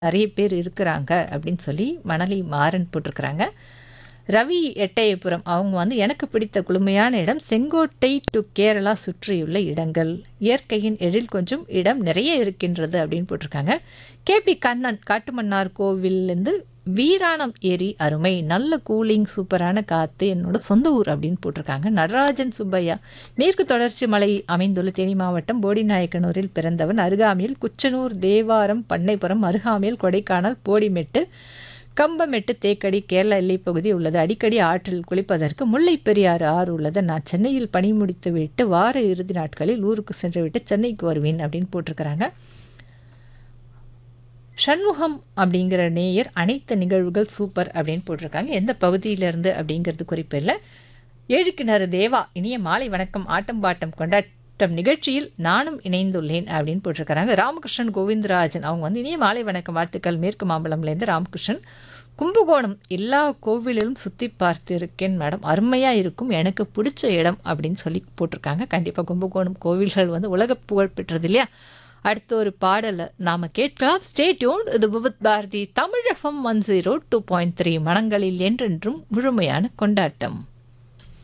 நிறைய பேர் இருக்கிறாங்க அப்படின்னு சொல்லி மணலி மாறன் போட்டிருக்கிறாங்க ரவி எட்டயபுரம் அவங்க வந்து எனக்கு பிடித்த குளுமையான இடம் செங்கோட்டை டு கேரளா சுற்றியுள்ள இடங்கள் இயற்கையின் எழில் கொஞ்சம் இடம் நிறைய இருக்கின்றது அப்படின்னு போட்டிருக்காங்க கேபி கண்ணன் காட்டுமன்னார் கோவில்லேருந்து வீராணம் ஏரி அருமை நல்ல கூலிங் சூப்பரான காற்று என்னோட சொந்த ஊர் அப்படின்னு போட்டிருக்காங்க நடராஜன் சுப்பையா மேற்கு தொடர்ச்சி மலை அமைந்துள்ள தேனி மாவட்டம் போடிநாயக்கனூரில் பிறந்தவன் அருகாமையில் குச்சனூர் தேவாரம் பண்ணைப்புறம் அருகாமையில் கொடைக்கானல் போடிமெட்டு கம்பமெட்டு தேக்கடி கேரள எல்லைப் பகுதி உள்ளது அடிக்கடி ஆற்றில் குளிப்பதற்கு முல்லை பெரியாறு ஆறு உள்ளது நான் சென்னையில் பணி முடித்து விட்டு வார இறுதி நாட்களில் ஊருக்கு சென்று விட்டு சென்னைக்கு வருவேன் அப்படின்னு போட்டிருக்கிறாங்க சண்முகம் அப்படிங்கிற நேயர் அனைத்து நிகழ்வுகள் சூப்பர் அப்படின்னு போட்டிருக்காங்க எந்த பகுதியிலிருந்து அப்படிங்கிறது குறிப்பு இல்லை ஏழுக்கிணறு தேவா இனிய மாலை வணக்கம் ஆட்டம் பாட்டம் கொண்டாட்டம் நிகழ்ச்சியில் நானும் இணைந்துள்ளேன் அப்படின்னு போட்டிருக்கிறாங்க ராமகிருஷ்ணன் கோவிந்தராஜன் அவங்க வந்து இனிய மாலை வணக்கம் வாழ்த்துக்கள் மேற்கு மாம்பலம்லேருந்து ராமகிருஷ்ணன் கும்பகோணம் எல்லா கோவிலிலும் சுற்றி பார்த்து இருக்கேன் மேடம் அருமையாக இருக்கும் எனக்கு பிடிச்ச இடம் அப்படின்னு சொல்லி போட்டிருக்காங்க கண்டிப்பாக கும்பகோணம் கோவில்கள் வந்து உலக புகழ் பெற்றது இல்லையா அடுத்த ஒரு பாடலை நாம் கேட்கலாம் ஸ்டே டியூன் இது Vividh Bharati Tamil FM one zero two point three மனங்களில் என்றென்றும் முழுமையான கொண்டாட்டம்